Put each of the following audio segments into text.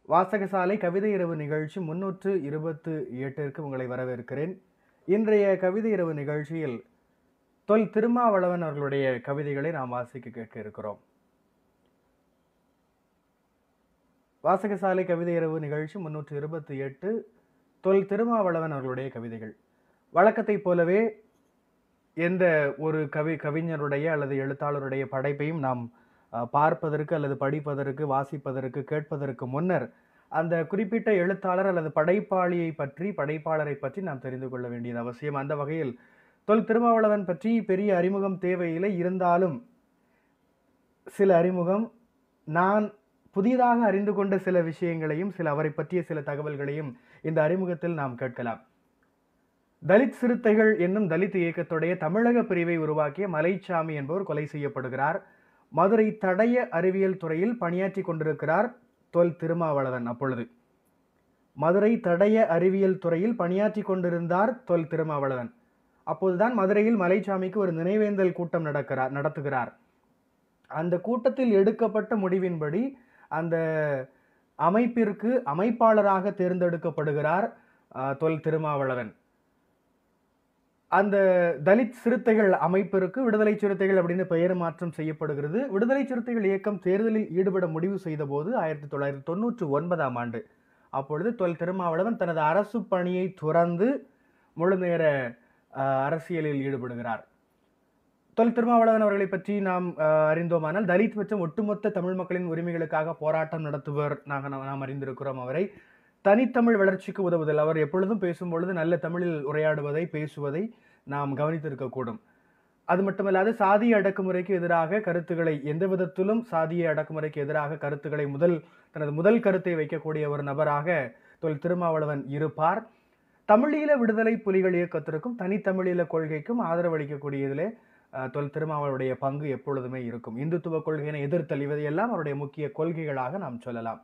வாசகசாலை கவிதை இரவு நிகழ்ச்சி முன்னூற்று இருபத்து எட்டிற்கு உங்களை வரவேற்கிறேன் இன்றைய கவிதை இரவு நிகழ்ச்சியில் தொல் திருமாவளவன் அவர்களுடைய கவிதைகளை நாம் வாசிக்க கேட்க இருக்கிறோம் வாசகசாலை கவிதை இரவு நிகழ்ச்சி முன்னூற்று இருபத்தி எட்டு தொல் திருமாவளவன் அவர்களுடைய கவிதைகள் வழக்கத்தைப் போலவே எந்த ஒரு கவி கவிஞருடைய அல்லது எழுத்தாளருடைய படைப்பையும் நாம் அஹ், பார்ப்பதற்கு அல்லது படிப்பதற்கு வாசிப்பதற்கு கேட்பதற்கு முன்னர் அந்த குறிப்பிட்ட எழுத்தாளர் அல்லது படைப்பாளியை பற்றி படைப்பாளரை பற்றி நாம் தெரிந்து கொள்ள வேண்டியது அவசியம் அந்த வகையில் தொல் திருமாவளவன் பற்றி பெரிய அறிமுகம் தேவையில்லை இருந்தாலும் சில அறிமுகம் நான் புதிதாக அறிந்து கொண்ட சில விஷயங்களையும் சில அவரை பற்றிய சில தகவல்களையும் இந்த அறிமுகத்தில் நாம் கேட்கலாம் தலித் சிறுத்தைகள் என்னும் தலித் இயக்கத்துடைய தமிழக பிரிவை உருவாக்கிய மலைச்சாமி என்பவர் கொலை செய்யப்படுகிறார் மதுரை தடய அறிவியல் துறையில் பணியாற்றி கொண்டிருக்கிறார் தொல் திருமாவளவன் அப்பொழுது மதுரை தடய அறிவியல் துறையில் பணியாற்றி கொண்டிருந்தார் தொல் திருமாவளவன் அப்போதுதான் மதுரையில் மலைச்சாமிக்கு ஒரு நினைவேந்தல் கூட்டம் நடக்கிறார் நடத்துகிறார் அந்த கூட்டத்தில் எடுக்கப்பட்ட முடிவின்படி அந்த அமைப்பிற்கு அமைப்பாளராக தேர்ந்தெடுக்கப்படுகிறார் அஹ், தொல் திருமாவளவன் அந்த தலித் சிறுத்தைகள் அமைப்பிற்கு விடுதலை சிறுத்தைகள் அப்படின்னு பெயர் மாற்றம் செய்யப்படுகிறது விடுதலை சிறுத்தைகள் இயக்கம் தேர்தலில் ஈடுபட முடிவு செய்தபோது ஆயிரத்தி தொள்ளாயிரத்தி தொண்ணூற்றி ஒன்பதாம் ஆண்டு அப்பொழுது தொல் திருமாவளவன் தனது அரசு பணியை துறந்து முழுநேர அஹ், அரசியலில் ஈடுபடுகிறார் தொல் திருமாவளவன் அவர்களை பற்றி நாம் அஹ், அறிந்தோமானால் தலித் மற்றும் ஒட்டுமொத்த தமிழ் மக்களின் உரிமைகளுக்காக போராட்டம் நடத்துவர் நாங்கள் நாம் அறிந்திருக்கிறோம் அவரை தனித்தமிழ் வளர்ச்சிக்கு உதவுதல் அவர் எப்பொழுதும் பேசும்பொழுது நல்ல தமிழில் உரையாடுவதை பேசுவதை நாம் கவனித்திருக்கக்கூடும் அது மட்டுமல்லாது சாதிய அடக்குமுறைக்கு எதிராக கருத்துக்களை எந்த விதத்திலும் சாதிய அடக்குமுறைக்கு எதிராக கருத்துக்களை முதல் தனது முதல் கருத்தை வைக்கக்கூடிய ஒரு நபராக தொல் திருமாவளவன் இருப்பார் தமிழீழ விடுதலை புலிகள் இயக்கத்திற்கும் தனித்தமிழீழ கொள்கைக்கும் ஆதரவு அளிக்கக்கூடியதிலே அஹ், தொல் திருமாவளுடைய பங்கு எப்பொழுதுமே இருக்கும் இந்துத்துவ கொள்கையினை எதிர்த்தல் இவையெல்லாம் அவருடைய முக்கிய கொள்கைகளாக நாம் சொல்லலாம்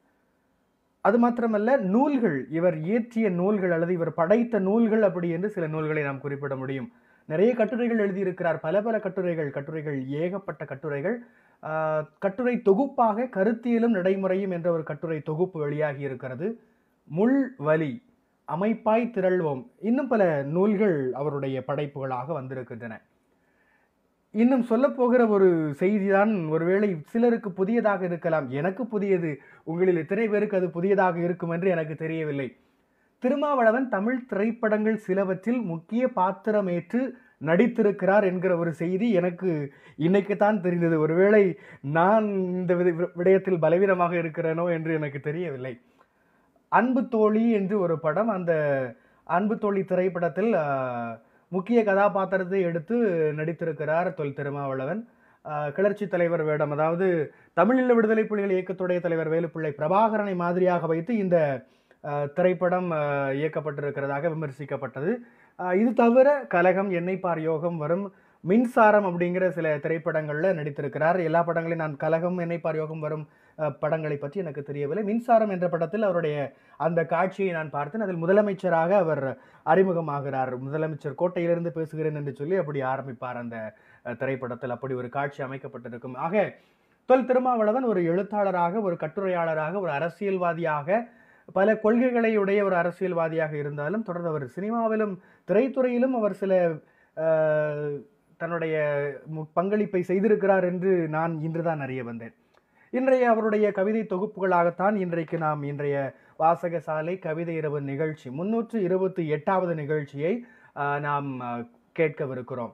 அது மாத்திரமல்ல நூல்கள் இவர் இயற்றிய நூல்கள் அல்லது இவர் படைத்த நூல்கள் அப்படி என்று சில நூல்களை நாம் குறிப்பிட முடியும் நிறைய கட்டுரைகள் எழுதியிருக்கிறார் பல பல கட்டுரைகள் கட்டுரைகள் ஏகப்பட்ட கட்டுரைகள் ஆஹ், கட்டுரை தொகுப்பாக கருத்தியலும் நடைமுறையும் என்ற ஒரு கட்டுரை தொகுப்பு வெளியாகி இருக்கிறது முள் வலி அமைப்பாய் திரள்வோம் இன்னும் பல நூல்கள் அவருடைய படைப்புகளாக வந்திருக்கின்றன இன்னும் சொல்ல போகிற ஒரு செய்திதான் ஒருவேளை சிலருக்கு புதியதாக இருக்கலாம் எனக்கு புதியது உங்களில் எத்தனை பேருக்கு அது புதியதாக இருக்கும் என்று எனக்கு தெரியவில்லை திருமாவளவன் தமிழ் திரைப்படங்கள் சிலவற்றில் முக்கிய பாத்திரமேற்று நடித்திருக்கிறார் என்கிற ஒரு செய்தி எனக்கு இன்னைக்கு தான் தெரிந்தது ஒருவேளை நான் இந்த வித- விடயத்தில் பலவீனமாக இருக்கிறேனோ என்று எனக்கு தெரியவில்லை அன்பு தோழி என்று ஒரு படம் அந்த அன்பு தோழி திரைப்படத்தில் ஆஹ், முக்கிய கதாபாத்திரத்தை எடுத்து நடித்திருக்கிறார் தொல் திருமாவளவன் ஆஹ், கிளர்ச்சி தலைவர் வேடம் அதாவது தமிழீழ விடுதலை புலிகள் இயக்கத்துடைய தலைவர் வேலுப்பிள்ளை பிரபாகரனை மாதிரியாக வைத்து இந்த ஆஹ், திரைப்படம் ஆஹ், இயக்கப்பட்டிருக்கிறதாக விமர்சிக்கப்பட்டது ஆஹ், இது தவிர கலகம் எண்ணெய் பார் யோகம் வரும் மின்சாரம் அப்படிங்கிற சில திரைப்படங்களில் நடித்திருக்கிறார் எல்லா படங்களையும் நான் கலகம் எண்ணெய் பார் யோகம் வரும் ஆஹ், படங்களை பற்றி எனக்கு தெரியவில்லை மின்சாரம் என்ற படத்தில் அவருடைய அந்த காட்சியை நான் பார்த்தேன் அதில் முதலமைச்சராக அவர் அறிமுகமாகிறார் முதலமைச்சர் கோட்டையிலிருந்து பேசுகிறேன் என்று சொல்லி அப்படி ஆரம்பிப்பார் அந்த அஹ், திரைப்படத்தில் அப்படி ஒரு காட்சி அமைக்கப்பட்டிருக்கும் ஆக தொல் திருமாவளவன் ஒரு எழுத்தாளராக ஒரு கட்டுரையாளராக ஒரு அரசியல்வாதியாக பல கொள்கைகளை உடைய ஒரு அரசியல்வாதியாக இருந்தாலும் தொடர்ந்து அவர் சினிமாவிலும் திரைத்துறையிலும் அவர் சில அஹ், தன்னுடைய மு- பங்களிப்பை செய்திருக்கிறார் என்று நான் இன்றுதான் அறிய வந்தேன் இன்றைய அவருடைய கவிதை தொகுப்புகளாகத்தான் இன்றைக்கு நாம் இன்றைய வாசகசாலை கவிதை இரவு நிகழ்ச்சி முன்னூற்று இருபத்தி எட்டாவது நிகழ்ச்சியை ஆஹ், நாம் ஆஹ், கேட்கவிருக்கிறோம்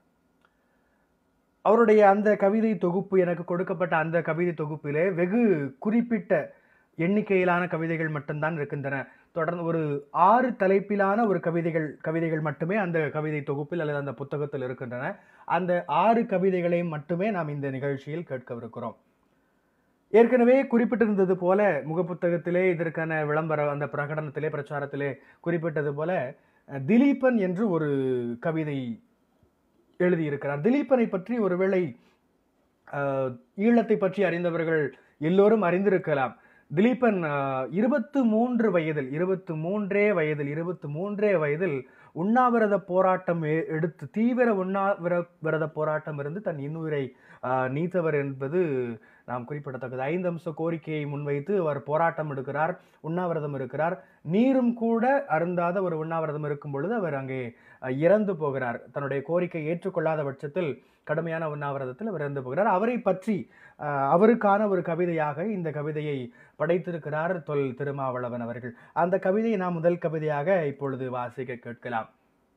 அவருடைய அந்த கவிதை தொகுப்பு எனக்கு கொடுக்கப்பட்ட அந்த கவிதை தொகுப்பிலே வெகு குறிப்பிட்ட எண்ணிக்கையிலான கவிதைகள் மட்டும்தான் இருக்கின்றன தொடர்ந்து ஒரு ஆறு தலைப்பிலான ஒரு கவிதைகள் கவிதைகள் மட்டுமே அந்த கவிதை தொகுப்பில் அல்லது அந்த புத்தகத்தில் இருக்கின்றன அந்த ஆறு கவிதைகளை மட்டுமே நாம் இந்த நிகழ்ச்சியில் கேட்கவிருக்கிறோம் ஏற்கனவே குறிப்பிட்டிருந்தது போல முகப்புத்தகத்திலே இதற்கான விளம்பர அந்த பிரகடனத்திலே பிரச்சாரத்திலே குறிப்பிட்டது போல அஹ், திலீபன் என்று ஒரு கவிதை எழுதியிருக்கிறார் திலீபனை பற்றி ஒருவேளை அஹ், ஈழத்தை பற்றி அறிந்தவர்கள் எல்லோரும் அறிந்திருக்கலாம் திலீபன் இருபத்து மூன்று வயதில் இருபத்து மூன்றே வயதில் இருபத்து மூன்றே வயதில் உண்ணாவிரத போராட்டம் எ- எடுத்து தீவிர உண்ணாவிர விரத போராட்டம் இருந்து தன் இன்னுயிரை ஆஹ், நீத்தவர் என்பது நாம் குறிப்பிடத்தக்கது ஐந்து அம்ச கோரிக்கையை முன்வைத்து அவர் போராட்டம் எடுக்கிறார் உண்ணாவிரதம் இருக்கிறார் நீரும் கூட அருந்தாத ஒரு உண்ணாவிரதம் இருக்கும் பொழுது அவர் அங்கே அஹ், இறந்து போகிறார் தன்னுடைய கோரிக்கை ஏற்றுக்கொள்ளாத பட்சத்தில் கடுமையான உண்ணாவிரதத்தில் அவர் இறந்து போகிறார் அவரை பற்றி அஹ், அவருக்கான ஒரு கவிதையாக இந்த கவிதையை படைத்திருக்கிறார் தொல் திருமாவளவன் அவர்கள் அந்த கவிதையை நாம் முதல் கவிதையாக இப்பொழுது வாசிக்க கேட்கலாம்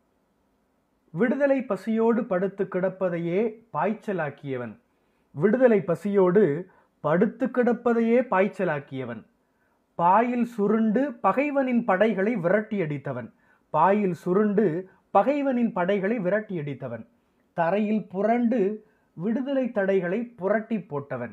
விடுதலை பசியோடு படுத்து கிடப்பதையே பாய்ச்சலாக்கியவன் விடுதலை பசியோடு படுத்து கிடப்பதையே பாய்ச்சலாக்கியவன் பாயில் சுருண்டு பகைவனின் படைகளை விரட்டியடித்தவன் பாயில் சுருண்டு பகைவனின் படைகளை விரட்டியடித்தவன் தரையில் புரண்டு விடுதலை தடைகளை புரட்டி போட்டவன்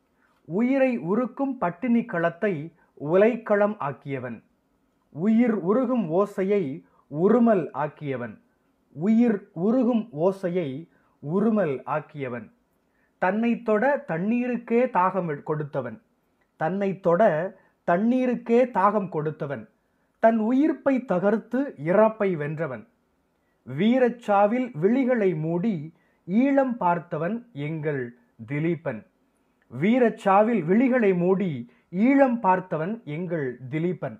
உயிரை உருக்கும் பட்டினி களத்தை உலைக்களம் ஆக்கியவன் உயிர் உருகும் ஓசையை உருமல் ஆக்கியவன் உயிர் உருகும் ஓசையை உருமல் ஆக்கியவன் தன்னை தொட தண்ணீருக்கே தாகம் எடு- கொடுத்தவன் தன்னை தொட தண்ணீருக்கே தாகம் கொடுத்தவன் தன் உயிர்ப்பை தகர்த்து இறப்பை வென்றவன் வீரச்சாவில் விழிகளை மூடி ஈழம் பார்த்தவன் எங்கள் திலீபன் வீரச்சாவில் விழிகளை மூடி ஈழம் பார்த்தவன் எங்கள் திலீபன்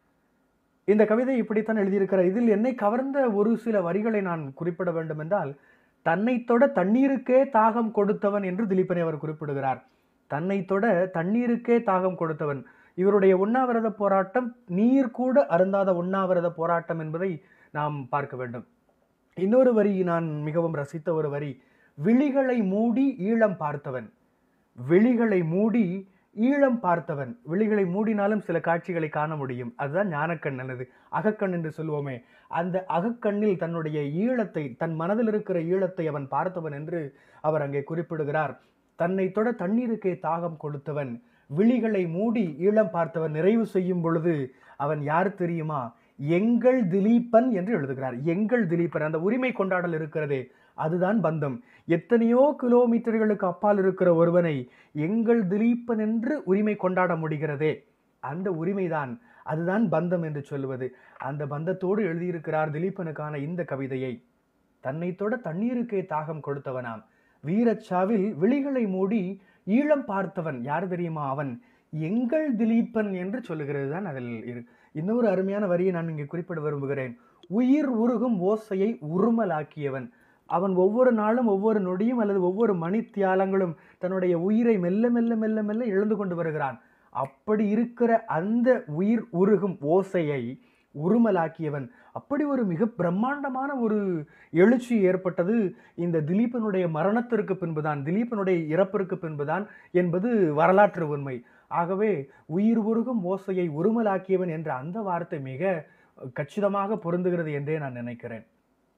இந்த கவிதை இப்படித்தான் எழுதியிருக்கிறார் இதில் என்னை கவர்ந்த ஒரு சில வரிகளை நான் குறிப்பிட வேண்டும் என்றால் தன்னை தொட தண்ணீருக்கே தாகம் கொடுத்தவன் என்று திலீபனை அவர் குறிப்பிடுகிறார் தன்னை தொட தண்ணீருக்கே தாகம் கொடுத்தவன் இவருடைய உண்ணாவிரத போராட்டம் நீர் கூட அருந்தாத உண்ணாவிரத போராட்டம் என்பதை நாம் பார்க்க வேண்டும் இன்னொரு வரி நான் மிகவும் ரசித்த ஒரு வரி விழிகளை மூடி ஈழம் பார்த்தவன் விழிகளை மூடி ஈழம் பார்த்தவன் விழிகளை மூடினாலும் சில காட்சிகளை காண முடியும் அதுதான் ஞானக்கண் அல்லது அகக்கண் என்று சொல்லுவோமே அந்த அகக்கண்ணில் தன்னுடைய ஈழத்தை தன் மனதில் இருக்கிற ஈழத்தை அவன் பார்த்தவன் என்று அவர் அங்கே குறிப்பிடுகிறார் தன்னை தொட தண்ணீருக்கே தாகம் கொடுத்தவன் விழிகளை மூடி ஈழம் பார்த்தவன் நிறைவு செய்யும் பொழுது அவன் யார் தெரியுமா எங்கள் திலீபன் என்று எழுதுகிறார் எங்கள் திலீபன் அந்த உரிமை கொண்டாடல் இருக்கிறதே அதுதான் பந்தம் எத்தனையோ கிலோமீட்டர்களுக்கு அப்பால் இருக்கிற ஒருவனை எங்கள் திலீபன் என்று உரிமை கொண்டாட முடிகிறதே அந்த உரிமைதான் அதுதான் பந்தம் என்று சொல்லுவது அந்த பந்தத்தோடு எழுதியிருக்கிறார் திலீபனுக்கான இந்த கவிதையை தன்னை தொட தண்ணீருக்கே தாகம் கொடுத்தவனாம் வீரச்சாவில் விழிகளை மூடி ஈழம் பார்த்தவன் யார் தெரியுமா அவன் எங்கள் திலீபன் என்று சொல்லுகிறது தான் அதில் இரு இன்னொரு அருமையான வரியை நான் இங்கே குறிப்பிட விரும்புகிறேன் உயிர் உருகும் ஓசையை உருமலாக்கியவன் அவன் ஒவ்வொரு நாளும் ஒவ்வொரு நொடியும் அல்லது ஒவ்வொரு மணித்தியாலங்களும் தன்னுடைய உயிரை மெல்ல மெல்ல மெல்ல மெல்ல இழந்து கொண்டு வருகிறான் அப்படி இருக்கிற அந்த உயிர் உருகும் ஓசையை உருமலாக்கியவன் அப்படி ஒரு மிக பிரம்மாண்டமான ஒரு எழுச்சி ஏற்பட்டது இந்த திலீபனுடைய மரணத்திற்கு பின்புதான் திலீபனுடைய இறப்பிற்கு பின்புதான் என்பது வரலாற்று உண்மை ஆகவே உயிர் உருகும் ஓசையை உருமலாக்கியவன் என்ற அந்த வார்த்தை மிக கச்சிதமாக பொருந்துகிறது என்றே நான் நினைக்கிறேன்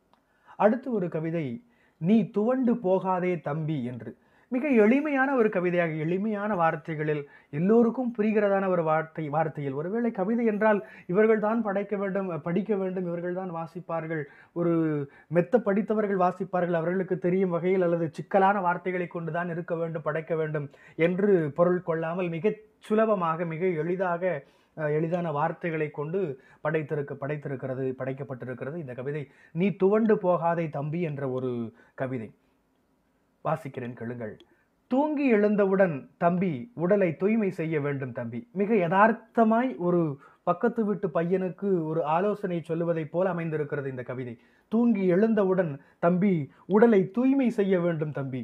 அடுத்து ஒரு கவிதை நீ துவண்டு போகாதே தம்பி என்று மிக எளிமையான ஒரு கவிதையாக எளிமையான வார்த்தைகளில் எல்லோருக்கும் புரிகிறதான ஒரு வார்த்தை வார்த்தையில் ஒருவேளை கவிதை என்றால் இவர்கள் தான் படைக்க வேண்டும் படிக்க வேண்டும் இவர்கள் தான் வாசிப்பார்கள் ஒரு மெத்த படித்தவர்கள் வாசிப்பார்கள் அவர்களுக்கு தெரியும் வகையில் அல்லது சிக்கலான வார்த்தைகளை கொண்டு தான் இருக்க வேண்டும் படைக்க வேண்டும் என்று பொருள் கொள்ளாமல் மிக சுலபமாக மிக எளிதாக அஹ், எளிதான வார்த்தைகளை கொண்டு படைத்திருக்க படைத்திருக்கிறது படைக்கப்பட்டிருக்கிறது இந்த கவிதை நீ துவண்டு போகாதே தம்பி என்ற ஒரு கவிதை வாசிக்கிறேன் கேளுங்கள் தூங்கி எழுந்தவுடன் தம்பி உடலை தூய்மை செய்ய வேண்டும் தம்பி மிக யதார்த்தமாய் ஒரு பக்கத்து வீட்டு பையனுக்கு ஒரு ஆலோசனை சொல்லுவதைப் போல அமைந்திருக்கிறது இந்த கவிதை தூங்கி எழுந்தவுடன் தம்பி உடலை தூய்மை செய்ய வேண்டும் தம்பி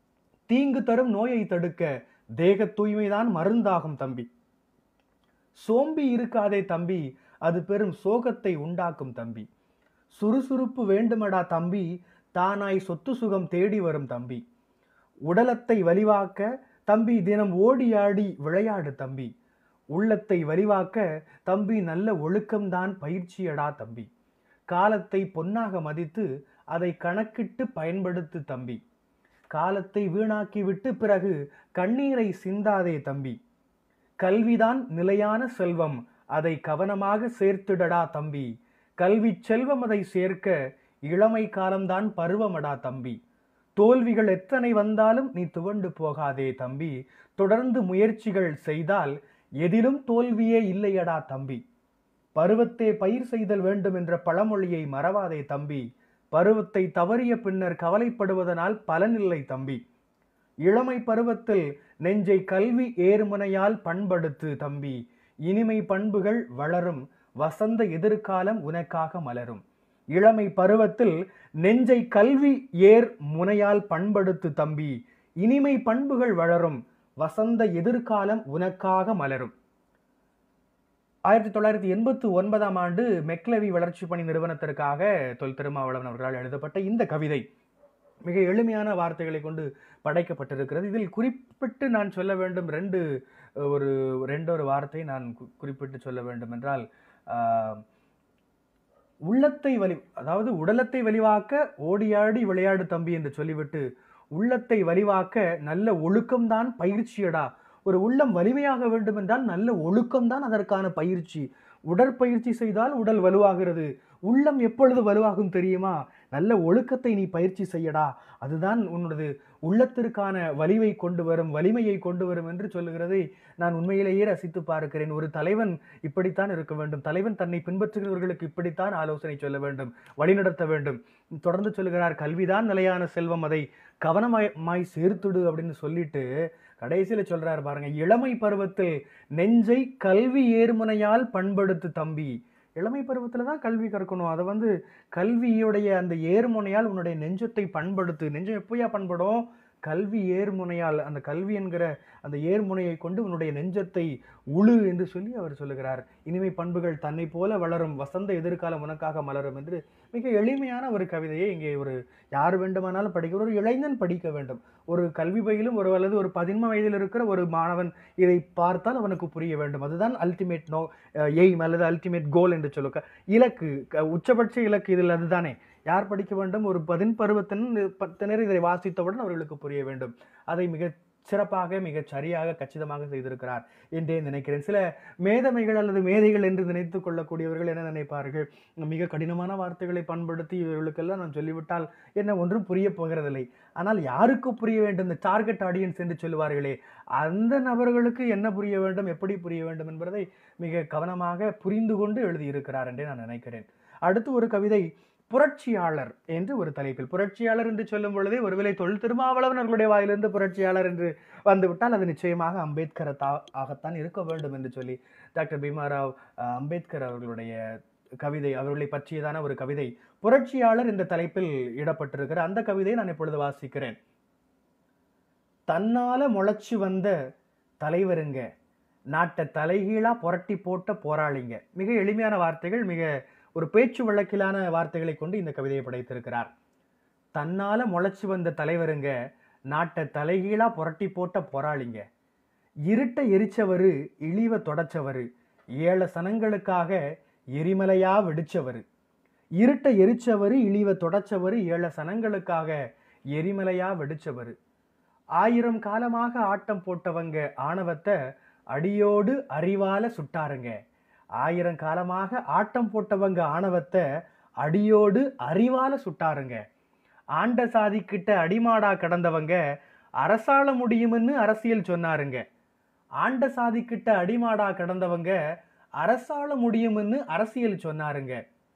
தீங்கு தரும் நோயை தடுக்க தேக தூய்மைதான் மருந்தாகும் தம்பி சோம்பி இருக்காதே தம்பி அது பெரும் சோகத்தை உண்டாக்கும் தம்பி சுறுசுறுப்பு வேண்டுமடா தம்பி தானாய் சொத்து சுகம் தேடி வரும் தம்பி உடலத்தை வலிவாக்க தம்பி தினம் ஓடி ஆடி விளையாடு தம்பி உள்ளத்தை வலிவாக்க தம்பி நல்ல ஒழுக்கம்தான் பயிற்சியடா தம்பி காலத்தை பொன்னாக மதித்து அதை கணக்கிட்டு பயன்படுத்து தம்பி காலத்தை வீணாக்கிவிட்டு பிறகு கண்ணீரை சிந்தாதே தம்பி கல்விதான் நிலையான செல்வம் அதை கவனமாக சேர்த்துடடா தம்பி கல்வி செல்வம் அதை சேர்க்க இளமை காலம்தான் பருவமடா தம்பி தோல்விகள் எத்தனை வந்தாலும் நீ துவண்டு போகாதே தம்பி தொடர்ந்து முயற்சிகள் செய்தால் எதிலும் தோல்வியே இல்லையடா தம்பி பருவத்தே பயிர் செய்தல் வேண்டும் என்ற பழமொழியை மறவாதே தம்பி பருவத்தை தவறிய பின்னர் கவலைப்படுவதனால் பலனில்லை தம்பி இளமை பருவத்தில் நெஞ்சை கல்வி ஏறுமுனையால் பண்படுத்து தம்பி இனிமை பண்புகள் வளரும் வசந்த எதிர்காலம் உனக்காக மலரும் இளமை பருவத்தில் நெஞ்சை கல்வி ஏர் முனையால் பண்படுத்து தம்பி இனிமை பண்புகள் வளரும் வசந்த எதிர்காலம் உனக்காக மலரும் ஆயிரத்தி தொள்ளாயிரத்தி எண்பத்தி ஒன்பதாம் ஆண்டு மெக்லவி வளர்ச்சி பணி நிறுவனத்திற்காக தொல் திருமாவளவன் அவர்களால் எழுதப்பட்ட இந்த கவிதை மிக எளிமையான வார்த்தைகளை கொண்டு படைக்கப்பட்டிருக்கிறது இதில் குறிப்பிட்டு நான் சொல்ல வேண்டும் ரெண்டு ஒரு ரெண்டு ஒரு வார்த்தை நான் கு- குறிப்பிட்டு சொல்ல வேண்டும் என்றால் ஆஹ், உள்ளத்தை வலி அதாவது உடலத்தை வலிவாக்க ஓடியாடி விளையாடு தம்பி என்று சொல்லிவிட்டு உள்ளத்தை வலிவாக்க நல்ல ஒழுக்கம்தான் பயிற்சியடா ஒரு உள்ளம் வலிமையாக வேண்டும் என்றால் நல்ல ஒழுக்கம்தான் அதற்கான பயிற்சி உடற்பயிற்சி செய்தால் உடல் வலுவாகிறது உள்ளம் எப்பொழுது வலுவாகும் தெரியுமா நல்ல ஒழுக்கத்தை நீ பயிற்சி செய்யடா அதுதான் உன்னது உள்ளத்திற்கான வலிவை கொண்டு வரும் வலிமையை கொண்டு வரும் என்று சொல்லுகிறதை நான் உண்மையிலேயே ரசித்து பார்க்கிறேன் ஒரு தலைவன் இப்படித்தான் இருக்க வேண்டும் தலைவன் தன்னை பின்பற்றுகிறவர்களுக்கு இப்படித்தான் ஆலோசனை சொல்ல வேண்டும் வழிநடத்த வேண்டும் தொடர்ந்து சொல்லுகிறார் கல்விதான் நிலையான செல்வம் அதை கவனமாய் சேர்த்துடு அப்படின்னு சொல்லிட்டு கடைசியில சொல்றாரு பாருங்க இளமை பருவத்தில் நெஞ்சை கல்வி ஏர்முனையால் பண்படுத்து தம்பி இளமை பருவத்துல தான் கல்வி கற்கணும் அதை வந்து கல்வியுடைய அந்த ஏர்முனையால் உன்னுடைய நெஞ்சத்தை பண்படுத்து நெஞ்சம் எப்போயா பண்படும் கல்வி ஏர்முனையால் அந்த கல்வி என்கிற அந்த ஏர்முனையை கொண்டு உன்னுடைய நெஞ்சத்தை உழு என்று சொல்லி அவர் சொல்லுகிறார் இனிமை பண்புகள் தன்னை போல வளரும் வசந்த எதிர்காலம் உனக்காக மலரும் என்று மிக எளிமையான ஒரு கவிதையை இங்கே ஒரு யார் வேண்டுமானாலும் படிக்க ஒரு இளைஞன் படிக்க வேண்டும் ஒரு கல்வி பயிலும் ஒரு அல்லது ஒரு பதின்ம வயதில் இருக்கிற ஒரு மாணவன் இதை பார்த்தால் அவனுக்கு புரிய வேண்டும் அதுதான் அல்டிமேட் நோ எய்ம் அல்லது அல்டிமேட் கோல் என்று சொல்லுக்க இலக்கு க- உச்சபட்ச இலக்கு இதில் அதுதானே யார் படிக்க வேண்டும் ஒரு பதின் பருவத்தின் பத்தினர் இதை வாசித்தவுடன் அவர்களுக்கு புரிய வேண்டும் அதை மிக சிறப்பாக மிகச் சரியாக கச்சிதமாக செய்திருக்கிறார் என்றே நினைக்கிறேன் சில மேதமைகள் அல்லது மேதைகள் என்று நினைத்துக் கொள்ளக்கூடியவர்கள் என்ன நினைப்பார்கள் மிக கடினமான வார்த்தைகளை பண்படுத்தி இவர்களுக்கெல்லாம் நான் சொல்லிவிட்டால் என்ன ஒன்றும் புரிய போகிறதில்லை ஆனால் யாருக்கு புரிய வேண்டும் இந்த டார்கெட் ஆடியன்ஸ் என்று சொல்லுவார்களே அந்த நபர்களுக்கு என்ன புரிய வேண்டும் எப்படி புரிய வேண்டும் என்பதை மிக கவனமாக புரிந்து கொண்டு எழுதியிருக்கிறார் என்றே நான் நினைக்கிறேன் அடுத்து ஒரு கவிதை புரட்சியாளர் என்று ஒரு தலைப்பில் புரட்சியாளர் என்று சொல்லும் பொழுதே ஒருவேளை தொல் திருமாவளவன் அவர்களுடைய வாயிலிருந்து புரட்சியாளர் என்று வந்துவிட்டால் அது நிச்சயமாக அம்பேத்கர் தா- ஆகத்தான் இருக்க வேண்டும் என்று சொல்லி டாக்டர் பீமாராவ் அஹ், அம்பேத்கர் அவர்களுடைய கவிதை அவர்களை பற்றியதான ஒரு கவிதை புரட்சியாளர் என்ற தலைப்பில் இடப்பட்டிருக்கிற அந்த கவிதையை நான் இப்பொழுது வாசிக்கிறேன் தன்னால முளைச்சு வந்த தலைவருங்க நாட்டை தலைகீழா புரட்டி போட்ட போராளிங்க மிக எளிமையான வார்த்தைகள் மிக ஒரு பேச்சு வழக்கிலான வார்த்தைகளை கொண்டு இந்த கவிதையை படைத்திருக்கிறார் தன்னால முளைச்சு வந்த தலைவருங்க நாட்டை தலைகீழா புரட்டி போட்ட போராளிங்க இருட்ட எரிச்சவரு இழிவ தொடச்சவரு ஏழ சனங்களுக்காக எரிமலையா வெடிச்சவரு இருட்ட எரிச்சவரு இழிவ தொடச்சவரு ஏழ சனங்களுக்காக எரிமலையா வெடிச்சவரு ஆயிரம் காலமாக ஆட்டம் போட்டவங்க ஆணவத்தை அடியோடு அறிவால சுட்டாருங்க ஆயிரம் காலமாக ஆட்டம் போட்டவங்க ஆணவத்தை அடியோடு அறிவால சுட்டாருங்க ஆண்ட சாதிக்கிட்ட அடிமாடா கடந்தவங்க அரசாள முடியும்னு அரசியல் சொன்னாருங்க ஆண்ட சாதிக்கிட்ட அடிமாடா கடந்தவங்க அரசாள முடியும்னு அரசியல் சொன்னாருங்க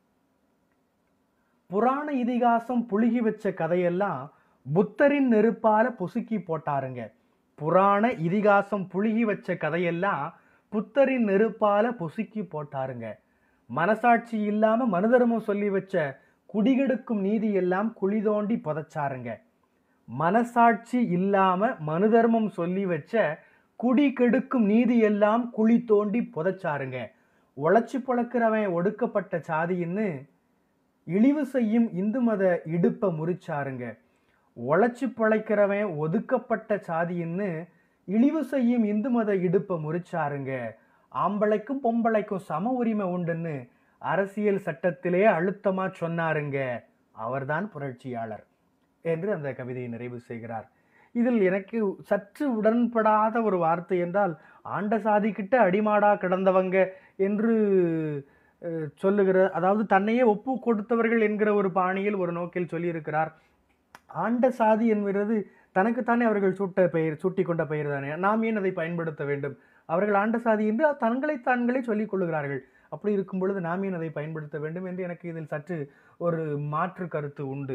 புராண இதிகாசம் புழுகி வச்ச கதையெல்லாம் புத்தரின் நெருப்பால பொசுக்கி போட்டாருங்க புராண இதிகாசம் புழுகி வச்ச கதையெல்லாம் புத்தரின் நெருப்பால பொசுக்கி போட்டாருங்க மனசாட்சி இல்லாம மனுதர்மம் சொல்லி வச்ச குடிகெடுக்கும் நீதி எல்லாம் குழி தோண்டி புதைச்சாருங்க மனசாட்சி இல்லாம மனுதர்மம் சொல்லி வச்ச குடி கெடுக்கும் நீதி எல்லாம் குழி தோண்டி புதைச்சாருங்க உழைச்சி பொழக்கிறவன் ஒடுக்கப்பட்ட சாதின்னு இழிவு செய்யும் இந்து மத இடுப்ப முறிச்சாருங்க உழைச்சி பிழைக்கிறவன் ஒதுக்கப்பட்ட சாதின்னு இழிவு செய்யும் இந்து மத இடுப்ப முறிச்சாருங்க ஆம்பளைக்கும் பொம்பளைக்கும் சம உரிமை உண்டுன்னு அரசியல் சட்டத்திலே அழுத்தமா சொன்னாருங்க அவர்தான் புரட்சியாளர் என்று அந்த கவிதையை நிறைவு செய்கிறார் இதில் எனக்கு சற்று உடன்படாத ஒரு வார்த்தை என்றால் ஆண்ட சாதிக்கிட்ட அடிமாடா கிடந்தவங்க என்று அஹ், சொல்லுகிற அதாவது தன்னையே ஒப்பு கொடுத்தவர்கள் என்கிற ஒரு பாணியில் ஒரு நோக்கில் சொல்லியிருக்கிறார் ஆண்ட சாதி என்கிறது தனக்குத்தானே அவர்கள் சூட்ட பெயர் சூட்டி கொண்ட பெயர் தானே நாம் ஏன் அதை பயன்படுத்த வேண்டும் அவர்கள் ஆண்ட சாதி என்று தங்களை தான்களே சொல்லிக் கொள்ளுகிறார்கள் அப்படி இருக்கும் பொழுது நாம் ஏன் அதை பயன்படுத்த வேண்டும் என்று எனக்கு இதில் சற்று ஒரு மாற்று கருத்து உண்டு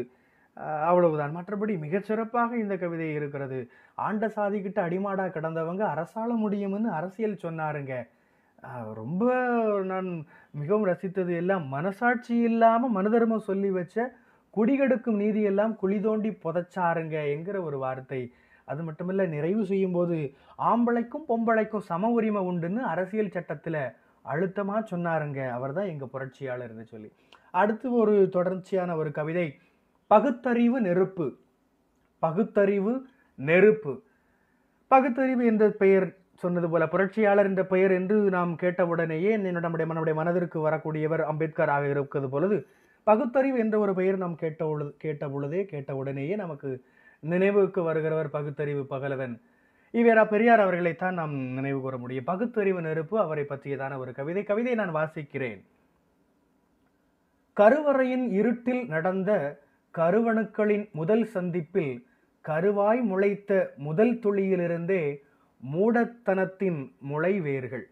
அஹ் அவ்வளவுதான் மற்றபடி மிகச்சிறப்பாக இந்த கவிதை இருக்கிறது ஆண்ட சாதிக்கிட்ட அடிமாடா கிடந்தவங்க அரசாள முடியும்னு அரசியல் சொன்னாருங்க அஹ் ரொம்ப நான் மிகவும் ரசித்தது எல்லாம் மனசாட்சி இல்லாம மனுதர்மம் சொல்லி வச்ச குடிகெடுக்கும் நீதி எல்லாம் குழி தோண்டி புதைச்சாருங்க என்கிற ஒரு வார்த்தை அது மட்டுமில்ல நிறைவு செய்யும் போது ஆம்பளைக்கும் பொம்பளைக்கும் சம உரிமை உண்டுன்னு அரசியல் சட்டத்துல அழுத்தமா சொன்னாருங்க அவர்தான் எங்க புரட்சியாளர்னு சொல்லி அடுத்து ஒரு தொடர்ச்சியான ஒரு கவிதை பகுத்தறிவு நெருப்பு பகுத்தறிவு நெருப்பு பகுத்தறிவு என்ற பெயர் சொன்னது போல புரட்சியாளர் என்ற பெயர் என்று நாம் கேட்டவுடனேயே என்னுடைய நம்முடைய நம்முடைய மனதிற்கு வரக்கூடியவர் அம்பேத்கராக இருக்கிறது பொழுது பகுத்தறிவு என்ற ஒரு பெயர் நாம் கேட்ட பொழுது கேட்ட பொழுதே கேட்ட உடனேயே நமக்கு நினைவுக்கு வருகிறவர் பகுத்தறிவு பகலவன் ஈவேரா பெரியார் அவர்களைத்தான் நாம் நினைவு கூற முடியும் பகுத்தறிவு நெருப்பு அவரை பற்றியதான ஒரு கவிதை கவிதை நான் வாசிக்கிறேன் கருவறையின் இருட்டில் நடந்த கருவணுக்களின் முதல் சந்திப்பில் கருவாய் முளைத்த முதல் துளியிலிருந்தே மூடத்தனத்தின் முளை வேர்கள்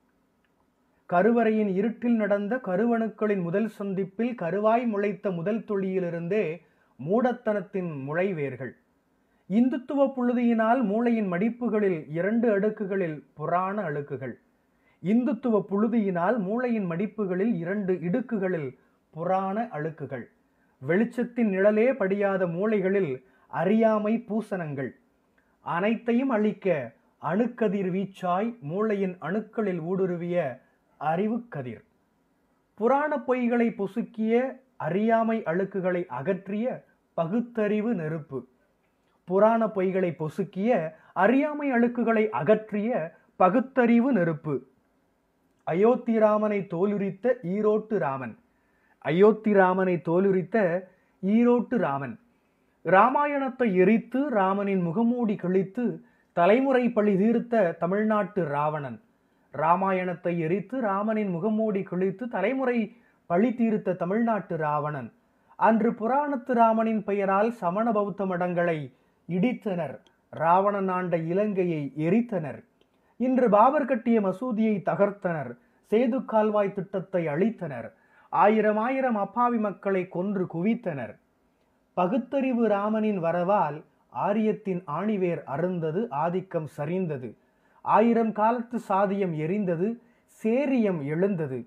கருவறையின் இருட்டில் நடந்த கருவணுக்களின் முதல் சந்திப்பில் கருவாய் முளைத்த முதல் துளியிலிருந்தே மூடத்தனத்தின் முளை வேர்கள் இந்துத்துவ புழுதியினால் மூளையின் மடிப்புகளில் இரண்டு அடுக்குகளில் புராண அழுக்குகள் இந்துத்துவ புழுதியினால் மூளையின் மடிப்புகளில் இரண்டு இடுக்குகளில் புராண அழுக்குகள் வெளிச்சத்தின் நிழலே படியாத மூளைகளில் அறியாமை பூசணங்கள் அனைத்தையும் அழிக்க அணுக்கதிர் வீச்சாய் மூளையின் அணுக்களில் ஊடுருவிய அறிவுக்கதிர் புராண பொய்களை பொசுக்கிய அறியாமை அழுக்குகளை அகற்றிய பகுத்தறிவு நெருப்பு புராண பொய்களை பொசுக்கிய அறியாமை அழுக்குகளை அகற்றிய பகுத்தறிவு நெருப்பு அயோத்தி ராமனை தோலுரித்த ஈரோட்டு ராமன் அயோத்தி ராமனை தோலுரித்த ஈரோட்டு ராமன் ராமாயணத்தை எரித்து ராமனின் முகமூடி கிழித்து தலைமுறை பழி தீர்த்த தமிழ்நாட்டு ராவணன் ராமாயணத்தை எரித்து ராமனின் முகமூடி கிழித்து தலைமுறை பழி தீர்த்த தமிழ்நாட்டு ராவணன் அன்று புராணத்து ராமனின் பெயரால் சமண பௌத்த மடங்களை இடித்தனர் ராவணன் ஆண்ட இலங்கையை எரித்தனர் இன்று பாபர் கட்டிய மசூதியை தகர்த்தனர் சேது கால்வாய் திட்டத்தை அழித்தனர் ஆயிரம் ஆயிரம் அப்பாவி மக்களை கொன்று குவித்தனர் பகுத்தறிவு ராமனின் வரவால் ஆரியத்தின் ஆணிவேர் அருந்தது ஆதிக்கம் சரிந்தது ஆயிரம் காலத்து சாதியம் எரிந்தது சேரியம் எழுந்தது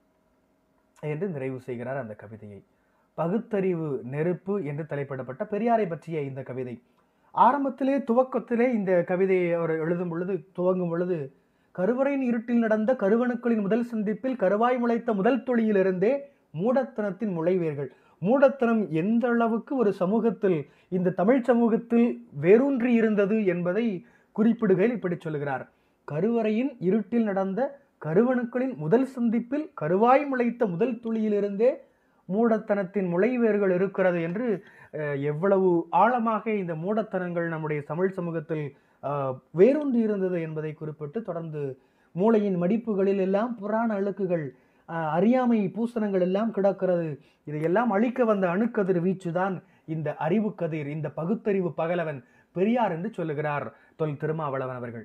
என்று நிறைவு செய்கிறார் அந்த கவிதையை பகுத்தறிவு நெருப்பு என்று தலைப்பிடப்பட்ட பெரியாரை பற்றிய இந்த கவிதை ஆரம்பத்திலே துவக்கத்திலே இந்த கவிதையை அவர் எழுதும் பொழுது துவங்கும் பொழுது கருவறையின் இருட்டில் நடந்த கருவணுக்களின் முதல் சந்திப்பில் கருவாய் முளைத்த முதல் தொழிலிருந்தே மூடத்தனத்தின் முளைவேர்கள் மூடத்தனம் எந்த அளவுக்கு ஒரு சமூகத்தில் இந்த தமிழ் சமூகத்தில் வேரூன்றி இருந்தது என்பதை குறிப்பிடுகையில் இப்படி சொல்கிறார் கருவறையின் இருட்டில் நடந்த கருவணுக்களின் முதல் சந்திப்பில் கருவாய் முளைத்த முதல் துளியிலிருந்தே மூடத்தனத்தின் முளைவேர்கள் இருக்கிறது என்று அஹ், எவ்வளவு ஆழமாக இந்த மூடத்தனங்கள் நம்முடைய தமிழ் சமூகத்தில் அஹ், வேரூன்றி இருந்தது என்பதை குறிப்பிட்டு தொடர்ந்து மூளையின் மடிப்புகளில் எல்லாம் புராண அழுக்குகள் அஹ், அறியாமை பூசணங்கள் எல்லாம் கிடக்கிறது இதையெல்லாம் அழிக்க வந்த அணுக்கதிர் வீச்சுதான் இந்த அறிவு கதிர் இந்த பகுத்தறிவு பகலவன் பெரியார் என்று சொல்லுகிறார் தொல் திருமாவளவன் அவர்கள்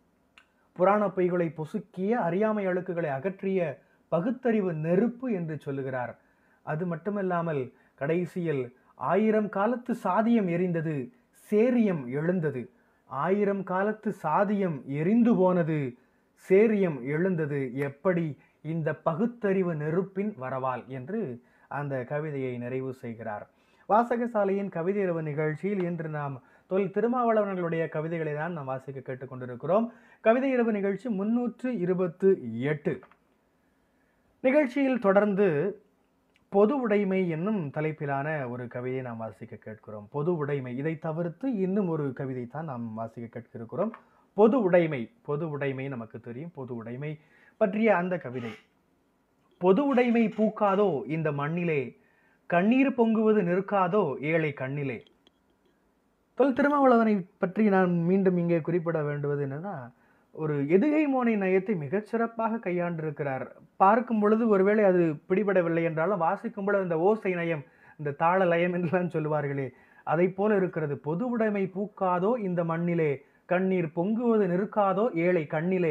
புராண பொய்களை பொசுக்கிய அறியாமை அழுக்குகளை அகற்றிய பகுத்தறிவு நெருப்பு என்று சொல்லுகிறார் அது மட்டுமல்லாமல் கடைசியில் ஆயிரம் காலத்து சாதியம் எரிந்தது சேரியம் எழுந்தது ஆயிரம் காலத்து சாதியம் எரிந்து போனது சேரியம் எழுந்தது எப்படி இந்த பகுத்தறிவு நெருப்பின் வரவால் என்று அந்த கவிதையை நிறைவு செய்கிறார் வாசகசாலையின் கவிதை இரவு நிகழ்ச்சியில் இன்று நாம் தொல் திருமாவளவர்களுடைய கவிதைகளை தான் நாம் வாசிக்க கேட்டுக்கொண்டிருக்கிறோம் கவிதை இரவு நிகழ்ச்சி முன்னூற்று இருபத்து எட்டு நிகழ்ச்சியில் தொடர்ந்து பொது உடைமை என்னும் தலைப்பிலான ஒரு கவிதையை நாம் வாசிக்க கேட்கிறோம் பொது உடைமை இதை தவிர்த்து இன்னும் ஒரு கவிதை தான் நாம் வாசிக்க கேட்க இருக்கிறோம் பொது உடைமை பொது உடைமை நமக்கு தெரியும் பொது உடைமை பற்றிய அந்த கவிதை பொது உடைமை பூக்காதோ இந்த மண்ணிலே கண்ணீர் பொங்குவது நிற்காதோ ஏழை கண்ணிலே தொல் திருமாவளவனை பற்றி நான் மீண்டும் இங்கே குறிப்பிட வேண்டுவது என்னன்னா ஒரு எதுகை மோனை நயத்தை மிகச்சிறப்பாக கையாண்டிருக்கிறார் பார்க்கும் பொழுது ஒருவேளை அது பிடிபடவில்லை என்றாலும் வாசிக்கும் பொழுது அந்த ஓசை நயம் இந்த தாள லயம் என்றெல்லாம் சொல்லுவார்களே அதை போல இருக்கிறது பொது உடைமை பூக்காதோ இந்த மண்ணிலே கண்ணீர் பொங்குவது நிற்காதோ ஏழை கண்ணிலே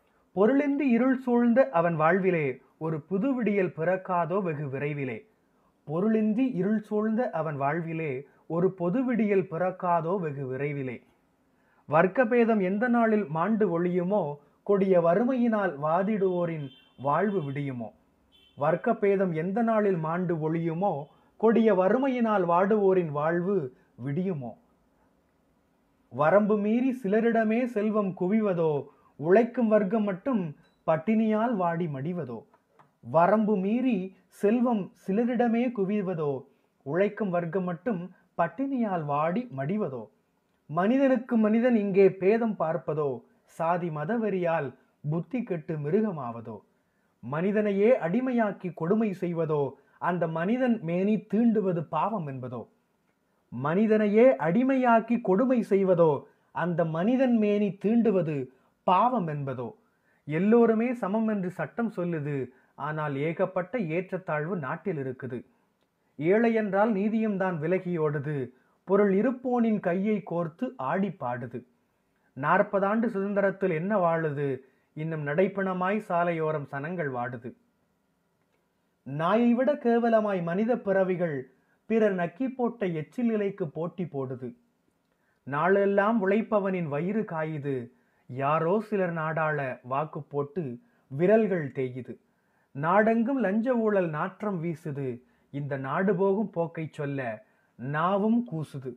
பொருளின்றி இருள் சூழ்ந்த அவன் வாழ்விலே ஒரு புது விடியல் பிறக்காதோ வெகு விரைவிலே பொருளின்றி இருள் சூழ்ந்த அவன் வாழ்விலே ஒரு பொது விடியல் பிறக்காதோ வெகு விரைவிலே வர்க்கபேதம் எந்த நாளில் மாண்டு ஒழியுமோ கொடிய வறுமையினால் வாதிடுவோரின் வாழ்வு விடியுமோ வர்க்கபேதம் எந்த நாளில் மாண்டு ஒழியுமோ கொடிய வறுமையினால் வாடுவோரின் வாழ்வு விடியுமோ வரம்பு மீறி சிலரிடமே செல்வம் குவிவதோ உழைக்கும் வர்க்கம் மட்டும் பட்டினியால் வாடி மடிவதோ வரம்பு மீறி செல்வம் சிலரிடமே குவிவதோ உழைக்கும் வர்க்கம் மட்டும் பட்டினியால் வாடி மடிவதோ மனிதனுக்கு மனிதன் இங்கே பேதம் பார்ப்பதோ சாதி மதவெறியால் புத்தி கெட்டு மிருகமாவதோ மனிதனையே அடிமையாக்கி கொடுமை செய்வதோ அந்த மனிதன் மேனி தீண்டுவது பாவம் என்பதோ மனிதனையே அடிமையாக்கி கொடுமை செய்வதோ அந்த மனிதன் மேனி தீண்டுவது பாவம் என்பதோ எல்லோருமே சமம் என்று சட்டம் சொல்லுது ஆனால் ஏகப்பட்ட ஏற்றத்தாழ்வு நாட்டில் இருக்குது ஏழை என்றால் நீதியும் தான் விலகியோடுது பொருள் இருப்போனின் கையை கோர்த்து ஆடி பாடுது நாற்பதாண்டு சுதந்திரத்தில் என்ன வாழுது இன்னும் நடைப்பணமாய் சாலையோரம் சனங்கள் வாடுது நாயை விட கேவலமாய் மனித பிறவிகள் பிறர் நக்கி போட்ட எச்சில் இலைக்கு போட்டி போடுது நாளெல்லாம் உழைப்பவனின் வயிறு காயுது யாரோ சிலர் நாடாள வாக்கு போட்டு விரல்கள் தேயுது நாடெங்கும் லஞ்ச ஊழல் நாற்றம் வீசுது இந்த நாடு போகும் போக்கை சொல்ல நாவும் கூசுது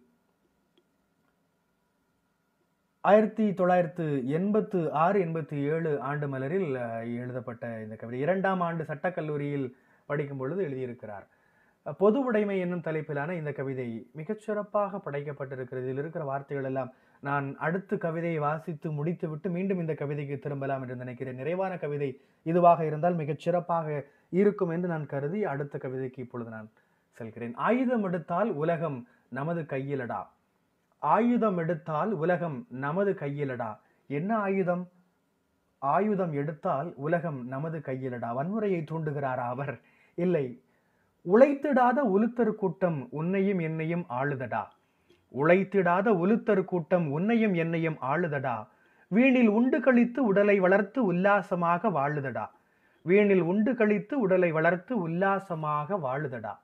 ஆயிரத்தி தொள்ளாயிரத்து எண்பத்து ஆறு எண்பத்தி ஏழு ஆண்டு மலரில் அஹ், எழுதப்பட்ட இந்த கவிதை இரண்டாம் ஆண்டு சட்டக்கல்லூரியில் படிக்கும் பொழுது எழுதியிருக்கிறார் அஹ், பொது உடைமை என்னும் தலைப்பிலான இந்த கவிதை மிகச்சிறப்பாக படைக்கப்பட்டிருக்கிறது இதில் இருக்கிற வார்த்தைகள் எல்லாம் நான் அடுத்து கவிதையை வாசித்து முடித்துவிட்டு மீண்டும் இந்த கவிதைக்கு திரும்பலாம் என்று நினைக்கிறேன் நிறைவான கவிதை இதுவாக இருந்தால் மிகச் சிறப்பாக இருக்கும் என்று நான் கருதி அடுத்த கவிதைக்கு இப்பொழுது நான் செல்கிறேன் ஆயுதம் எடுத்தால் உலகம் நமது கையிலடா ஆயுதம் எடுத்தால் உலகம் நமது கையிலடா என்ன ஆயுதம் ஆயுதம் எடுத்தால் உலகம் நமது கையிலடா வன்முறையை தூண்டுகிறாரா அவர் இல்லை உழைத்திடாத உலுத்தர் கூட்டம் உன்னையும் என்னையும் ஆளுதடா உழைத்திடாத உலுத்தர் கூட்டம் உன்னையும் என்னையும் ஆளுதடா வீணில் உண்டு கழித்து உடலை வளர்த்து உல்லாசமாக வாழுதடா வீணில் உண்டு கழித்து உடலை வளர்த்து உல்லாசமாக வாழுதடா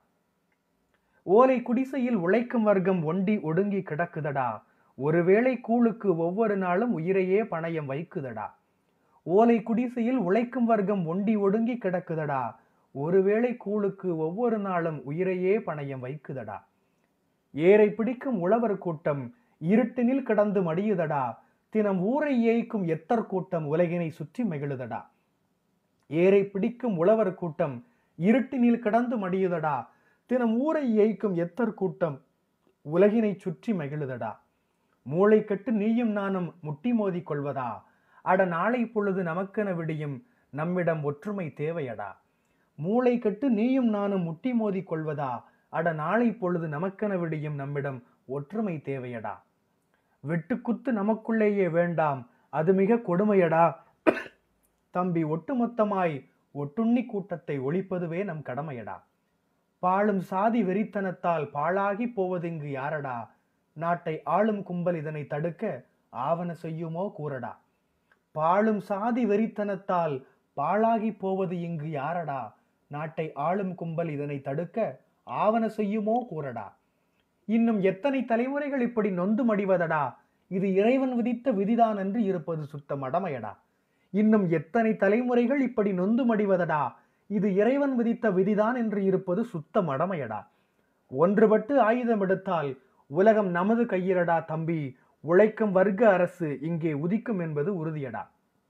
ஓலை குடிசையில் உழைக்கும் வர்க்கம் ஒண்டி ஒடுங்கி கிடக்குதடா ஒருவேளை கூழுக்கு ஒவ்வொரு நாளும் உயிரையே பணயம் வைக்குதடா ஓலை குடிசையில் உழைக்கும் வர்க்கம் ஒண்டி ஒடுங்கி கிடக்குதடா ஒருவேளை கூழுக்கு ஒவ்வொரு நாளும் உயிரையே பணயம் வைக்குதடா ஏரை பிடிக்கும் உழவர் கூட்டம் இருட்டினில் கிடந்து மடியுதடா தினம் ஊரை ஏய்க்கும் எத்தர் கூட்டம் உலகினை சுற்றி மகிழுதடா ஏரை பிடிக்கும் உழவர் கூட்டம் இருட்டினில் கிடந்து மடியுதடா தினம் ஊரை ஏய்க்கும் எத்தர் கூட்டம் உலகினை சுற்றி மகிழுதடா மூளை கட்டு நீயும் நானும் முட்டி மோதி கொள்வதா அட நாளை பொழுது நமக்கென விடியும் நம்மிடம் ஒற்றுமை தேவையடா மூளை கட்டு நீயும் நானும் முட்டி மோதி கொள்வதா அட நாளை பொழுது நமக்கென விடியும் நம்மிடம் ஒற்றுமை தேவையடா வெட்டுக்குத்து நமக்குள்ளேயே வேண்டாம் அது மிக கொடுமையடா தம்பி ஒட்டுமொத்தமாய் ஒட்டுண்ணி கூட்டத்தை ஒழிப்பதுவே நம் கடமையடா பாழும் சாதி வெறித்தனத்தால் பாழாகி போவதிங்கு யாரடா நாட்டை ஆளும் கும்பல் இதனை தடுக்க ஆவன செய்யுமோ கூறடா பாழும் சாதி வெறித்தனத்தால் பாழாகி போவது இங்கு யாரடா நாட்டை ஆளும் கும்பல் இதனை தடுக்க ஆவன செய்யுமோ கூறடா இன்னும் எத்தனை தலைமுறைகள் இப்படி நொந்து மடிவதடா இது இறைவன் விதித்த விதிதான் என்று இருப்பது சுத்த மடமையடா இன்னும் எத்தனை தலைமுறைகள் இப்படி நொந்து மடிவதடா இது இறைவன் விதித்த விதிதான் என்று இருப்பது சுத்த மடமையடா ஒன்றுபட்டு ஆயுதம் எடுத்தால் உலகம் நமது கையிலடா தம்பி உழைக்கும் வர்க்க அரசு இங்கே உதிக்கும் என்பது உறுதியடா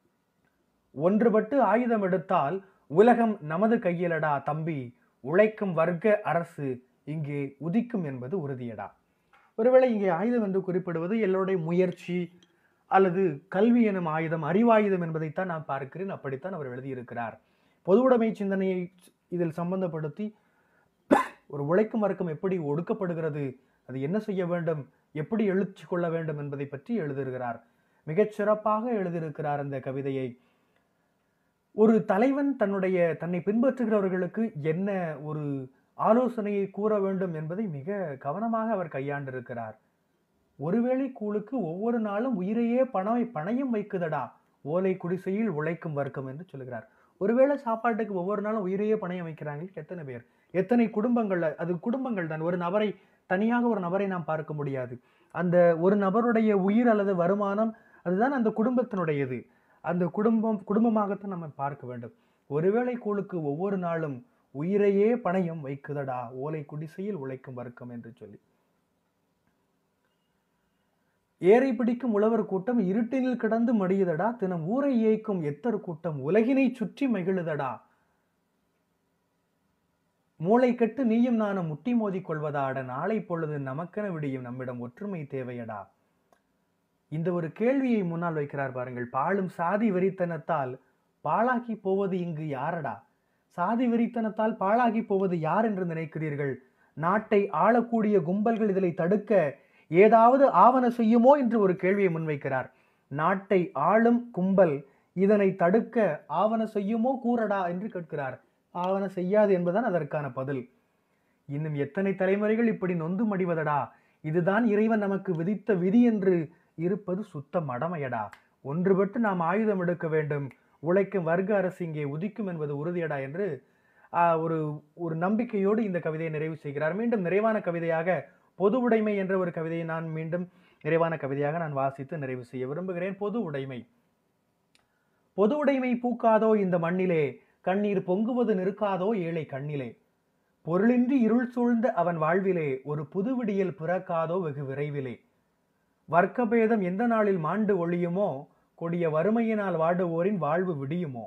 ஒன்றுபட்டு ஆயுதம் எடுத்தால் உலகம் நமது கையிலடா தம்பி உழைக்கும் வர்க்க அரசு இங்கே உதிக்கும் என்பது உறுதியடா ஒருவேளை இங்கே ஆயுதம் என்று குறிப்பிடுவது எல்லோருடைய முயற்சி அல்லது கல்வி எனும் ஆயுதம் அறிவாயுதம் என்பதைத்தான் நான் பார்க்கிறேன் அப்படித்தான் அவர் எழுதியிருக்கிறார் பொதுவுடைமை சிந்தனையை இதில் சம்பந்தப்படுத்தி ஒரு உழைக்கும் வர்க்கம் எப்படி ஒடுக்கப்படுகிறது அது என்ன செய்ய வேண்டும் எப்படி எழுச்சி கொள்ள வேண்டும் என்பதை பற்றி எழுதியிருக்கிறார் மிகச் சிறப்பாக எழுதியிருக்கிறார் அந்த கவிதையை ஒரு தலைவன் தன்னுடைய தன்னை பின்பற்றுகிறவர்களுக்கு என்ன ஒரு ஆலோசனையை கூற வேண்டும் என்பதை மிக கவனமாக அவர் கையாண்டிருக்கிறார் ஒருவேளை கூழுக்கு ஒவ்வொரு நாளும் உயிரையே பணம் பணையும் வைக்குதடா ஓலை குடிசையில் உழைக்கும் வர்க்கம் என்று சொல்கிறார் ஒருவேளை சாப்பாட்டுக்கு ஒவ்வொரு நாளும் உயிரையே பணையம் வைக்கிறாங்க எத்தனை பேர் எத்தனை குடும்பங்கள்ல அது குடும்பங்கள் தான் ஒரு நபரை தனியாக ஒரு நபரை நாம் பார்க்க முடியாது அந்த ஒரு நபருடைய உயிர் அல்லது வருமானம் அதுதான் அந்த குடும்பத்தினுடையது அந்த குடும்பம் குடும்பமாகத்தான் நம்ம பார்க்க வேண்டும் ஒருவேளை கூழுக்கு ஒவ்வொரு நாளும் உயிரையே பணையம் வைக்குதடா ஓலை குடிசையில் உழைக்கும் வர்க்கம் என்று சொல்லி ஏரை பிடிக்கும் உழவர் கூட்டம் இருட்டினில் கிடந்து மடியுதடா தினம் ஊரை ஏய்க்கும் எத்தர் கூட்டம் உலகினை சுற்றி மகிழுதடா மூளை கெட்டு நீயும் நானும் முட்டி மோதி கொள்வதாட நாளை பொழுது நமக்கென விடியும் நம்மிடம் ஒற்றுமை தேவையடா இந்த ஒரு கேள்வியை முன்னால் வைக்கிறார் பாருங்கள் பாழும் சாதி வெறித்தனத்தால் பாழாகி போவது இங்கு யாரடா சாதி வெறித்தனத்தால் பாழாகி போவது யார் என்று நினைக்கிறீர்கள் நாட்டை ஆளக்கூடிய கும்பல்கள் இதனை தடுக்க ஏதாவது ஆவண செய்யுமோ என்று ஒரு கேள்வியை முன்வைக்கிறார் நாட்டை ஆளும் கும்பல் இதனை தடுக்க ஆவண செய்யுமோ கூறடா என்று கேட்கிறார் ஆவண செய்யாது என்பதுதான் அதற்கான பதில் இன்னும் எத்தனை தலைமுறைகள் இப்படி நொந்து மடிவதடா இதுதான் இறைவன் நமக்கு விதித்த விதி என்று இருப்பது சுத்த மடமையடா ஒன்றுபட்டு நாம் ஆயுதம் எடுக்க வேண்டும் உழைக்கும் வர்க்க அரசு இங்கே உதிக்கும் என்பது உறுதியடா என்று ஆஹ், ஒரு ஒரு நம்பிக்கையோடு இந்த கவிதையை நிறைவு செய்கிறார் மீண்டும் நிறைவான கவிதையாக பொது உடைமை என்ற ஒரு கவிதையை நான் மீண்டும் நிறைவான கவிதையாக நான் வாசித்து நிறைவு செய்ய விரும்புகிறேன் பொது உடைமை பொது உடைமை பூக்காதோ இந்த மண்ணிலே கண்ணீர் பொங்குவது நிற்காதோ ஏழை கண்ணிலே பொருளின்றி இருள் சூழ்ந்த அவன் வாழ்விலே ஒரு புது விடியல் பிறக்காதோ வெகு விரைவிலே வர்க்கபேதம் எந்த நாளில் மாண்டு ஒழியுமோ கொடிய வறுமையினால் வாடுவோரின் வாழ்வு விடியுமோ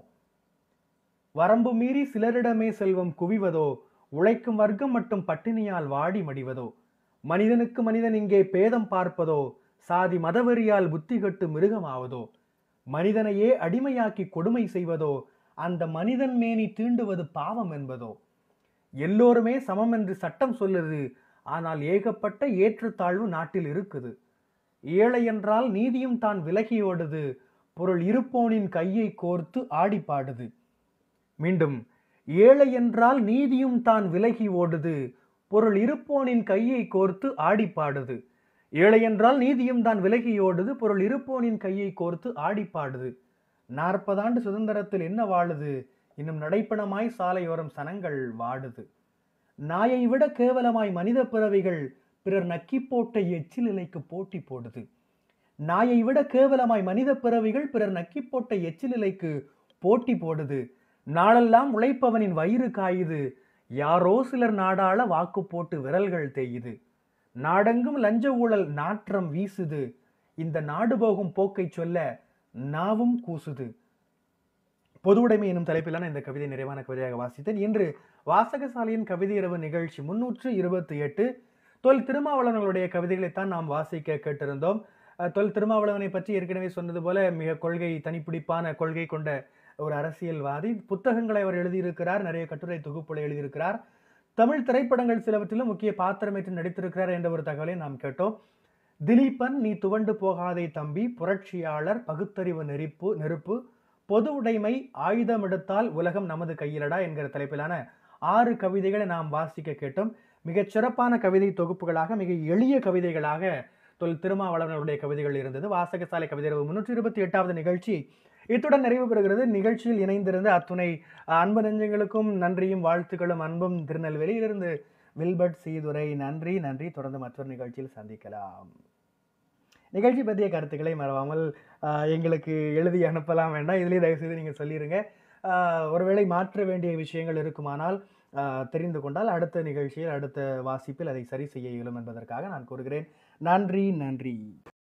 வரம்பு மீறி சிலரிடமே செல்வம் குவிவதோ உழைக்கும் வர்க்கம் மட்டும் பட்டினியால் வாடி மடிவதோ மனிதனுக்கு மனிதன் இங்கே பேதம் பார்ப்பதோ சாதி மதவெறியால் புத்தி கட்டு மிருகமாவதோ மனிதனையே அடிமையாக்கி கொடுமை செய்வதோ அந்த மனிதன் மேனி தீண்டுவது பாவம் என்பதோ எல்லோருமே சமம் என்று சட்டம் சொல்லுது ஆனால் ஏகப்பட்ட ஏற்றத்தாழ்வு நாட்டில் இருக்குது ஏழை என்றால் நீதியும் தான் விலகியோடுது பொருள் இருப்போனின் கையை கோர்த்து ஆடி பாடுது மீண்டும் ஏழை என்றால் நீதியும் தான் விலகி ஓடுது பொருள் இருப்போனின் கையை கோர்த்து ஆடி பாடுது ஏழை என்றால் நீதியும் தான் விலகி ஓடுது பொருள் இருப்போனின் கையை கோர்த்து ஆடி பாடுது நாற்பதாண்டு சுதந்திரத்தில் என்ன வாழுது இன்னும் நடைப்பணமாய் சாலையோரம் சனங்கள் வாடுது நாயை விட கேவலமாய் மனித பிறவிகள் பிறர் நக்கி போட்ட எச்சில் இலைக்கு போட்டி போடுது நாயை விட கேவலமாய் மனித பிறவிகள் பிறர் நக்கி போட்ட எச்சில் இலைக்கு போட்டி போடுது நாளெல்லாம் உழைப்பவனின் வயிறு காயுது யாரோ சிலர் நாடாள வாக்கு போட்டு விரல்கள் தேயுது நாடெங்கும் லஞ்ச ஊழல் நாற்றம் வீசுது இந்த நாடு போகும் போக்கை சொல்ல நாவும் கூசுது பொது உடைமை எனும் தலைப்பிலான இந்த கவிதை நிறைவான கவிதையாக வாசித்தேன் இன்று வாசகசாலையின் கவிதை இரவு நிகழ்ச்சி முன்னூற்று இருபத்தி எட்டு தொல் திருமாவளவனுடைய கவிதைகளைத்தான் நாம் வாசிக்க கேட்டிருந்தோம் அஹ், தொல் திருமாவளவனை பற்றி ஏற்கனவே சொன்னது போல மிக கொள்கை தனிப்பிடிப்பான கொள்கை கொண்ட ஒரு அரசியல்வாதி புத்தகங்களை அவர் எழுதியிருக்கிறார் நிறைய கட்டுரை தொகுப்புகளை எழுதியிருக்கிறார் தமிழ் திரைப்படங்கள் சிலவற்றிலும் முக்கிய பாத்திரமேற்று நடித்திருக்கிறார் என்ற ஒரு தகவலை நாம் கேட்டோம் திலீபன் நீ துவண்டு போகாதே தம்பி புரட்சியாளர் பகுத்தறிவு நெருப்பு நெருப்பு பொது உடைமை ஆயுதம் எடுத்தால் உலகம் நமது கையிலடா என்கிற தலைப்பிலான ஆறு கவிதைகளை நாம் வாசிக்க கேட்டோம் மிகச் சிறப்பான கவிதை தொகுப்புகளாக மிக எளிய கவிதைகளாக தொல் திருமாவளவனுடைய கவிதைகள் இருந்தது வாசகசாலை கவிதை முன்னூற்றி இருபத்தி எட்டாவது நிகழ்ச்சி இத்துடன் நிறைவு பெறுகிறது நிகழ்ச்சியில் இணைந்திருந்த அத்துணை அன்பு நெஞ்சங்களுக்கும் நன்றியும் வாழ்த்துக்களும் அன்பும் திருநெல்வேலியிலிருந்து வில்பர்ட் சீதுரை நன்றி நன்றி தொடர்ந்து மற்றொரு நிகழ்ச்சியில் சந்திக்கலாம் நிகழ்ச்சி பற்றிய கருத்துக்களை மறவாமல் ஆஹ், எங்களுக்கு எழுதி அனுப்பலாம் வேண்டாம் இதுலேயே தயவுசெய்து நீங்கள் சொல்லிடுங்க ஆஹ், ஒருவேளை மாற்ற வேண்டிய விஷயங்கள் இருக்குமானால் ஆஹ், தெரிந்து கொண்டால் அடுத்த நிகழ்ச்சியில் அடுத்த வாசிப்பில் அதை சரி செய்ய இயலும் என்பதற்காக நான் கூறுகிறேன் நன்றி நன்றி